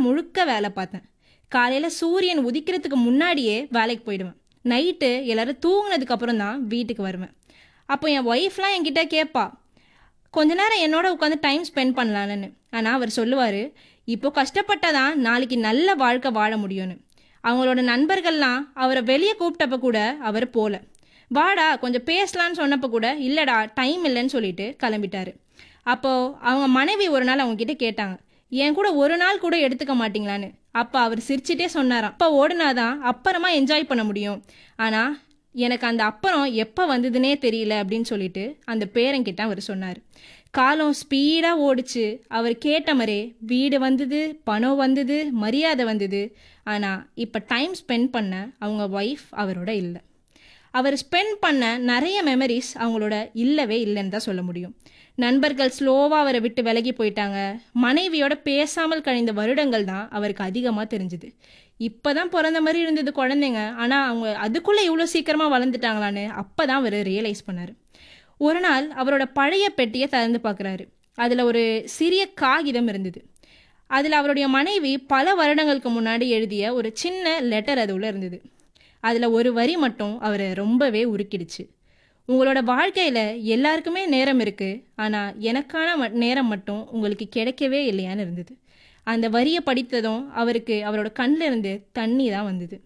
முழுக்க வேலை பார்த்தேன் காலையில் சூரியன் உதிக்கிறதுக்கு முன்னாடியே வேலைக்கு போயிடுவேன் நைட்டு எல்லாரும் தூங்குனதுக்கு அப்புறம் தான் வீட்டுக்கு வருவேன் அப்போ என் ஒய்ஃப்லாம் என்கிட்ட கேட்பா கொஞ்ச நேரம் என்னோட உட்காந்து டைம் ஸ்பெண்ட் பண்ணலான்னு ஆனால் அவர் சொல்லுவார் இப்போ கஷ்டப்பட்டாதான் நாளைக்கு நல்ல வாழ்க்கை வாழ முடியும்னு அவங்களோட நண்பர்கள்லாம் அவரை வெளியே கூப்பிட்டப்ப கூட அவர் போல வாடா கொஞ்சம் பேசலான்னு சொன்னப்ப கூட இல்லடா டைம் இல்லைன்னு சொல்லிட்டு கிளம்பிட்டாரு அப்போ அவங்க மனைவி ஒரு நாள் அவங்க கிட்ட கேட்டாங்க என் கூட ஒரு நாள் கூட எடுத்துக்க மாட்டீங்களான்னு அப்போ அவர் சிரிச்சிட்டே சொன்னாராம் அப்போ ஓடுனாதான் அப்புறமா என்ஜாய் பண்ண முடியும் ஆனால் எனக்கு அந்த அப்புறம் எப்போ வந்ததுனே தெரியல அப்படின்னு சொல்லிட்டு அந்த பேரங்கிட்ட அவர் சொன்னார் காலம் ஸ்பீடாக ஓடிச்சு அவர் கேட்ட மாதிரியே வீடு வந்தது பணம் வந்தது மரியாதை வந்தது ஆனால் இப்போ டைம் ஸ்பெண்ட் பண்ண அவங்க ஒய்ஃப் அவரோட இல்லை அவர் ஸ்பெண்ட் பண்ண நிறைய மெமரிஸ் அவங்களோட இல்லவே இல்லைன்னு தான் சொல்ல முடியும் நண்பர்கள் ஸ்லோவாக அவரை விட்டு விலகி போயிட்டாங்க மனைவியோட பேசாமல் கழிந்த வருடங்கள் தான் அவருக்கு அதிகமாக தெரிஞ்சுது இப்போ தான் பிறந்த மாதிரி இருந்தது குழந்தைங்க ஆனால் அவங்க அதுக்குள்ளே இவ்வளோ சீக்கிரமாக வளர்ந்துட்டாங்களான்னு அப்போ தான் அவர் ரியலைஸ் பண்ணார் ஒரு நாள் அவரோட பழைய பெட்டியை திறந்து பார்க்குறாரு அதில் ஒரு சிறிய காகிதம் இருந்தது அதில் அவருடைய மனைவி பல வருடங்களுக்கு முன்னாடி எழுதிய ஒரு சின்ன லெட்டர் அது உள்ள இருந்தது அதில் ஒரு வரி மட்டும் அவரை ரொம்பவே உருக்கிடுச்சு உங்களோட வாழ்க்கையில் எல்லாருக்குமே நேரம் இருக்குது ஆனால் எனக்கான ம- நேரம் மட்டும் உங்களுக்கு கிடைக்கவே இல்லையான்னு இருந்தது அந்த வரியை படித்ததும் அவருக்கு அவரோட கண்ணில் இருந்து தண்ணி தான் வந்தது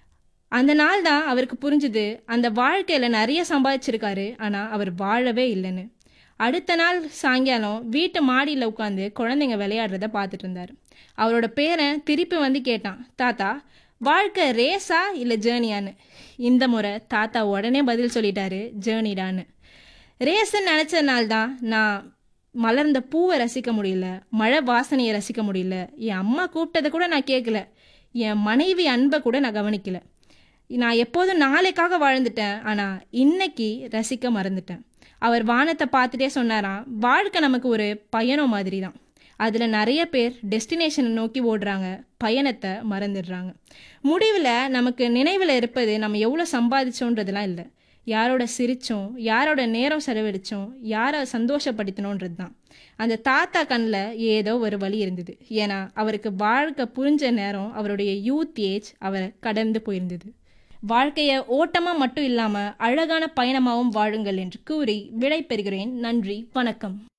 அந்த நாள் தான் அவருக்கு புரிஞ்சுது அந்த வாழ்க்கையில் நிறைய சம்பாதிச்சிருக்காரு ஆனால் அவர் வாழவே இல்லைன்னு அடுத்த நாள் சாயங்காலம் வீட்டு மாடியில் உட்காந்து குழந்தைங்க விளையாடுறத பார்த்துட்டு இருந்தார் அவரோட பேரன் திருப்பி வந்து கேட்டான் தாத்தா வாழ்க்கை ரேஸா இல்லை ஜேர்னியான்னு இந்த முறை தாத்தா உடனே பதில் சொல்லிட்டாரு ஜேர்னிடான்னு ரேஸ்ன்னு நினச்சதுனால தான் நான் மலர்ந்த பூவை ரசிக்க முடியல மழை வாசனையை ரசிக்க முடியல என் அம்மா கூப்பிட்டதை கூட நான் கேட்கல என் மனைவி அன்பை கூட நான் கவனிக்கல நான் எப்போதும் நாளைக்காக வாழ்ந்துட்டேன் ஆனால் இன்னைக்கு ரசிக்க மறந்துட்டேன் அவர் வானத்தை பார்த்துட்டே சொன்னாராம் வாழ்க்கை நமக்கு ஒரு பயணம் மாதிரி தான் அதில் நிறைய பேர் டெஸ்டினேஷனை நோக்கி ஓடுறாங்க பயணத்தை மறந்துடுறாங்க முடிவில் நமக்கு நினைவில் இருப்பது நம்ம எவ்வளோ சம்பாதிச்சோன்றதுலாம் இல்லை யாரோட சிரிச்சோம் யாரோட நேரம் செலவழிச்சோம் யாரை சந்தோஷப்படுத்தினோன்றது தான் அந்த தாத்தா கண்ணில் ஏதோ ஒரு வழி இருந்தது ஏன்னா அவருக்கு வாழ்க்கை புரிஞ்ச நேரம் அவருடைய யூத் ஏஜ் அவரை கடந்து போயிருந்தது வாழ்க்கையை ஓட்டமாக மட்டும் இல்லாமல் அழகான பயணமாகவும் வாழுங்கள் என்று கூறி விடை பெறுகிறேன் நன்றி வணக்கம்